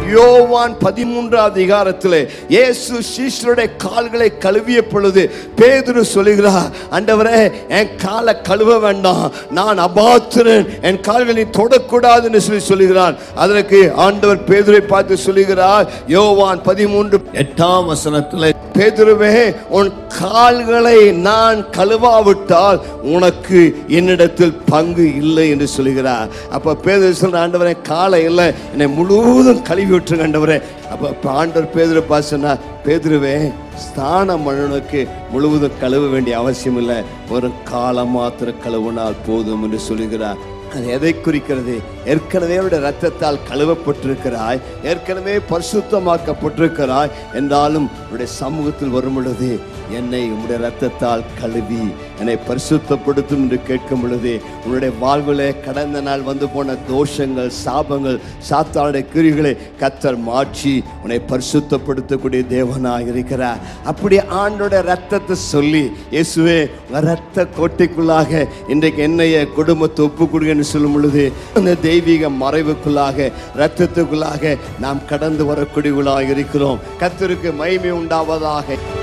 யோவான் பதிமூன்றாம் அதிகாரத்தில் இயேசு சீஷருடைய கால்களை கழுவிய பொழுது பேதுரு சொல்லுகிறார் ஆண்டவரே என் காலை கழுவ வேண்டாம் நான் அபாத்திரன் என் கால்களை தொடக்கூடாதுன்னு சொல்லி சொல்லுகிறான் அதற்கு ஆண்டவர் பேதுரை பார்த்து சொல்லுகிறார் யோவான் பதிமூன்று எட்டாம் வசனத்தில் பேதுருவே உன் கால்களை நான் கழுவாவிட்டால் உனக்கு என்னிடத்தில் பங்கு இல்லை என்று சொல்லுகிறார் அப்ப பேதுரு சொல்ற ஆண்டவரே காலை இல்லை என்னை முழுவதும் கழுவி விட்டுருங்க ஆண்டவரே அப்ப அப்ப ஆண்டவர் பேதுரு பாசனா பேதுருவே ஸ்தான மன்னனுக்கு முழுவதும் கழுவ வேண்டிய அவசியம் இல்லை ஒரு காலம் மாத்திர கழுவினால் போதும் என்று சொல்லுகிறார் அது எதை குறிக்கிறது ஏற்கனவே அவருடைய ரத்தத்தால் கழுவப்பட்டிருக்கிறாய் ஏற்கனவே பரிசுத்தமாக்கப்பட்டிருக்கிறாய் என்றாலும் உடைய சமூகத்தில் வரும் பொழுது என்னை உம்முடைய ரத்தத்தால் கழுவி என்னை பரிசுத்தப்படுத்தும் என்று கேட்கும் பொழுது உன்னுடைய வாழ்விலே கடந்த நாள் வந்து போன தோஷங்கள் சாபங்கள் சாத்தானுடைய கிரிகளை கத்தர் மாற்றி உன்னை பரிசுத்தப்படுத்தக்கூடிய தேவனாக இருக்கிறார் அப்படி ஆண்டோட ரத்தத்தை சொல்லி இயேசுவே உங்க ரத்த கோட்டைக்குள்ளாக இன்றைக்கு என்னைய குடும்பத்தை ஒப்பு கொடுங்கன்னு சொல்லும் பொழுது அந்த தெய்வீக மறைவுக்குள்ளாக ரத்தத்துக்குள்ளாக நாம் கடந்து வரக்கூடியவர்களாக இருக்கிறோம் கத்தருக்கு மகிமை உண்டாவதாக